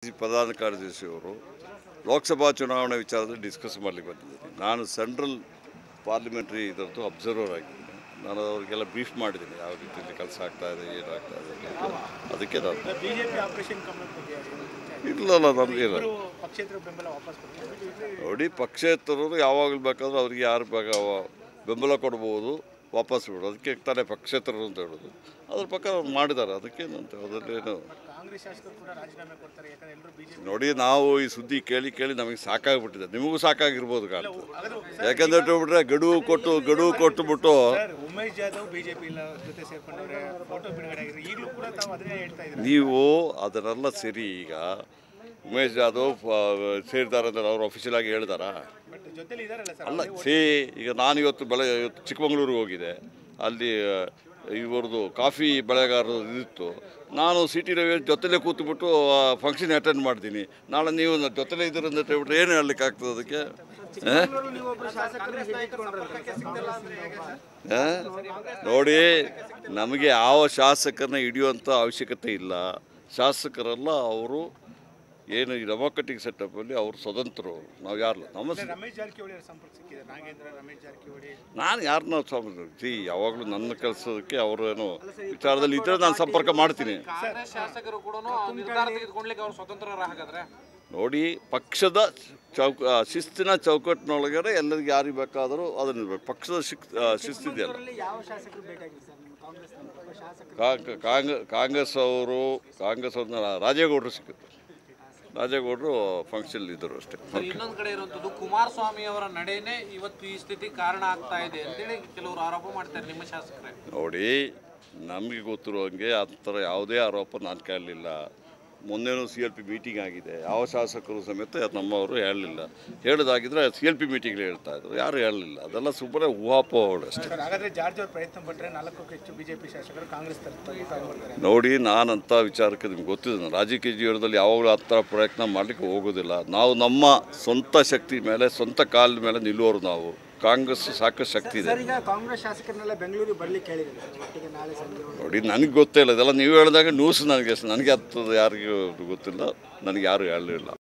ಈ ಪ್ರಧಾನ ಕಾರ್ಯದರ್ಶಿಯವರು ಲೋಕಸಭಾ ಚುನಾವಣೆ ವಿಚಾರದಲ್ಲಿ ಡಿಸ್ಕಸ್ ಮಾಡಲಿಕ್ಕೆ ಬಂದಿದ್ದೀನಿ ನಾನು ಸೆಂಟ್ರಲ್ ಪಾರ್ಲಿಮೆಂಟ್ರಿ ಇದರದ್ದು ಅಬ್ಸರ್ವರ್ ಆಗಿದ್ದೀನಿ ನಾನು ಅವರಿಗೆಲ್ಲ ಬ್ರೀಫ್ ಮಾಡಿದ್ದೀನಿ ಯಾವ ರೀತಿಯಲ್ಲಿ ಕೆಲಸ ಆಗ್ತಾ ಇದೆ ಏನಾಗ್ತಾ ಇದೆ ಅಂತ. ಅದಕ್ಕೆ ನಾನು ಬಿಜೆಪಿ ಆಪರೇಷನ್ ಕಮಲ ಬಗ್ಗೆ ಇಲ್ಲಲ್ಲ ನಮಗಿಲ್ಲ ಇಬ್ಬರು ಪಕ್ಷೇತರ ಬೆಂಬಲ ವಾಪಸ್ ಕೊಡ್ತಾರೆ ನೋಡಿ ಪಕ್ಷೇತರರು ಯಾವಾಗಲೂ ಬೇಕಾದ್ರೂ ಅವ್ರಿಗೆ ಯಾರು ಬೇಗ ಅವ- ಬೆಂಬಲ ಕೊಡ್ಬೋದು ವಾಪಸ್ ಬಿಡೋದು ಅದಕ್ಕೆ ತಾನೇ ಪಕ್ಷೇತರರು ಅಂತ ಹೇಳೋದು ಅದ್ರ ಪ್ರಕಾರ ಅವ್ರು ಮಾಡಿದ್ದಾರೆ ಅದಕ್ಕೇನಂತ ಅದರಲ್ಲೇನು ಕಾಂಗ್ರೆಸ್ ಶಾಸಕರು ಕೂಡ ರಾಜೀನಾಮೆ ಕೊಡ್ತಾರೆ ಯಾಕಂದ್ರೆ ಎಲ್ಲರೂ ಬಿಜೆಪಿ ನೋಡಿ ನಾವು ಈ ಸುದ್ದಿ ಕೇಳಿ ಕೇಳಿ ನಮಗೆ ಸಾಕಾಗ್ಬಿಟ್ಟಿದೆ ನಿಮಗೂ ಸಾಕಾಗಿರ್ಬೋದು ಕಾಣ್ತದೆ ಅದು ಯಾಕಂದ್ರೆ ಬಿಟ್ರೆ ಗಡುವು ಕೊಟ್ಟು ಗಡುವು ಕೊಟ್ಟುಬಿಟ್ಟು ಸರ್ ಉಮೇಶ್ ಜಾಧವ್ ಬಿಜೆಪಿ ಇಲ್ಲ ಜೊತೆ ಸೇರ್ಕೊಂಡವ್ರೆ ಫೋಟೋ ಬಿಡುಗಡೆ ಆಗಿದ್ರೆ ಈಗಲೂ ಕೂಡ ತಾವು ಅದನ್ನೇ ಹೇಳ್ತಾ ಇದ್ದಾರೆ ನೀವು ಅದನ್ನೆಲ್ಲ ಸರಿ ಈಗ ಉಮೇಶ್ ಜಾಧವ್ ಆ, ಸೇರಿದ್ದಾರೆ ಅಂದ್ರೆ ಅವ್ರು ಅಫಿಷಿಯಲ್ ಆಗಿ ಹೇಳ್ತಾರಾ ಬಟ್ ಜೊತೆಲಿ ಇದಾರಲ್ಲ ಸರ್ ಅಲ್ಲ ಸೇ ಈಗ ನಾನು ಇವತ್ತು ಬೆಳೆ ಇವತ್ತು ಚಿಕ್ಕಮಗಳೂರಿಗೆ ಹೋಗಿದೆ ಅಲ್ಲಿ ಆ, ಇವ್ರದ್ದು ಕಾಫಿ ಬೆಳೆಗಾರರು ಇದಿತ್ತು ನಾನು ಸಿಟಿ ರವಿ ಜೊತೆಲೇ ಕೂತ್ಬಿಟ್ಟು ಫಂಕ್ಷನ್ ಅಟೆಂಡ್ ಮಾಡ್ತೀನಿ ನಾಳೆ ನೀವು ನನ್ನ ಜೊತೆಲೇ ಇದ್ದೀರ ಅಂತ ಹೇಳ್ಬಿಟ್ರೆ ಏನು ಹೇಳಲಿಕ್ಕೆ ಆಗ್ತದೆ ಅದಕ್ಕೆ ಆ? ಆ? ನೋಡಿ ನಮಗೆ ಯಾವ ಶಾಸಕರನ್ನ ಹಿಡಿಯುವಂಥ ಅವಶ್ಯಕತೆ ಇಲ್ಲ ಶಾಸಕರೆಲ್ಲ ಅವರು ಏನು ಈ ಡೆಮೋಕ್ರೆಟಿಕ್ ಸೆಟಪ್ಪಲ್ಲಿ ಅವರು ಸ್ವತಂತ್ರರು ನಾವು ಯಾರು ನಮ್ಮ ಸ- ರಮೇಶ್ ಜಾರಕಿಹೊಳಿ ಅವ್ರ ಸಂಪರ್ಕ ಸಿಕ್ಕಿದೆ ನಾಗೇಂದ್ರ ರಮೇಶ್ ಜಾರಕಿಹೊಳಿ ನಾನು ಯಾರನ್ನ ಸಿ ಯಾವಾಗಲೂ ನನ್ನ ಕೆಲಸಕ್ಕೆ ಅವರು ಏನು ವಿಚಾರದಲ್ಲಿ ಇದ್ದರೆ ನಾನು ಸಂಪರ್ಕ ಮಾಡ್ತೀನಿ ಕಾಂಗ್ರೆಸ್ ಶಾಸಕರು ಕೂಡ ನಿರ್ಧಾರ ತೆಗೆದುಕೊಳ್ಳಿಕ್ಕೆ ಅವ್ರು ಸ್ವತಂತ್ರರ ಹಾಗಾದ್ರೆ ನೋಡಿ ಪಕ್ಷದ ಚೌಕ ಆ, ಶಿಸ್ತಿನ ಚೌಕಟ್ಟಿನೊಳಗಡೆ ಎಲ್ಲರಿಗೆ ಯಾರಿಗೆ ಬೇಕಾದರೂ ಅದನ್ನ ಇರ್ಬೇಕು ಪಕ್ಷದ ಶಿಕ್ ಆ, ಶಿಸ್ತಿದೆಯಲ್ಲ ಯಾವ ಶಾಸಕರು ಬೇಕಾಗಿಲ್ಲ ಸರ್ ನಿಮ್ಮ ಕಾಂಗ್ರೆಸ್ ಶಾಸಕರು ಕಾಂಗ್- ಕಾಂಗ್ ಕಾಂಗ್ರೆಸ್ ಅವರು ಕಾಂಗ್ರೆಸ್ ಅವ್ರನ್ನ ರಾಜೇಗೌಡರು ಸಿಕ್ಕಿದ್ರು ರಾಜೇಗೌಡರು ಫಂಕ್ಷನ್ ಇದ್ದರು ಅಷ್ಟೇ ಸರ್ ಇನ್ನೊಂದು ಕಡೆ ಇರುವಂತದ್ದು ಕುಮಾರಸ್ವಾಮಿ ಅವರ ನಡೆನೇ ಇವತ್ತು ಈ ಸ್ಥಿತಿ ಕಾರಣ ಆಗ್ತಾ ಇದೆ ಅಂತೇಳಿ ಕೆಲವರು ಆರೋಪ ಮಾಡ್ತಾರೆ ನಿಮ್ಮ ಶಾಸಕರೇ ನೋಡಿ ನಮಗೆ ಗೊತ್ತಿರೋ ಹಂಗೆ ಆ ಥರ ಯಾವುದೇ ಆರೋಪ ನಾನು ಕೇಳಲಿಲ್ಲ ಮೊನ್ನೆನೂ ಸಿ ಎಲ್ ಪಿ ಮೀಟಿಂಗ್ ಆಗಿದೆ ಯಾವ ಶಾಸಕರು ಸಮೇತ ನಮ್ಮವರು ಹೇಳಲಿಲ್ಲ ಹೇಳೋದಾಗಿದ್ರೆ ಸಿ ಎಲ್ ಪಿ ಮೀಟಿಂಗ್ಲಿ ಹೇಳ್ತಾ ಇದ್ರು ಯಾರು ಹೇಳಲಿಲ್ಲ ಅದೆಲ್ಲ ಸುಮ್ಮನೆ ಊಹಾಪೋಹಗಳು ಅಷ್ಟೇ ಸರ್ ಹಾಗಾದ್ರೆ ಜಾರ್ಜ್ ಅವ್ರ ಪ್ರಯತ್ನ ಪಟ್ಟರೆ ನಾಲ್ಕಕ್ಕೂ ಹೆಚ್ಚು ಬಿಜೆಪಿ ಶಾಸಕರು ಕಾಂಗ್ರೆಸ್ ತಗೊಂಡ್ಬರ್ತಾರೆ ನೋಡಿ ನಾನಂಥ ವಿಚಾರಕ್ಕೆ ನಿಮ್ಗೆ ಗೊತ್ತಿದೆ ನಾನು ರಾಜಕೀಯ ಜೀವನದಲ್ಲಿ ಯಾವಾಗಲೂ ಆ ಥರ ಪ್ರಯತ್ನ ಮಾಡಲಿಕ್ಕೆ ಹೋಗೋದಿಲ್ಲ ನಾವು ನಮ್ಮ ಸ್ವಂತ ಶಕ್ತಿ ಮೇಲೆ ಸ್ವಂತ ಕಾಲದ ಮೇಲೆ ನಿಲ್ಲುವವರು ನಾವು ಕಾಂಗ್ರೆಸ್ ಸಾಕಷ್ಟು ಶಕ್ತಿ ಇದೆ ಈಗ ಕಾಂಗ್ರೆಸ್ ಶಾಸಕರನ್ನೆಲ್ಲ ಬೆಂಗಳೂರಿಗೆ ಬರ್ಲಿಕ್ಕೆ ಹೇಳಿದ್ದಾರೆ ಸರ್ ಒಟ್ಟಿಗೆ ನಾಳೆ ಸಂಜೆ ನೋಡಿ ನನಗೆ ಗೊತ್ತೇ ಇಲ್ಲ ಇದೆಲ್ಲ ನೀವು ಹೇಳಿದಾಗ ನ್ಯೂಸ್ ನನಗೆ ನನಗೆ ಹತ್ತದ ಯಾರಿಗೂ ಗೊತ್ತಿಲ್ಲ ನನಗೆ ಯಾರು ಹೇಳಲಿಲ್ಲ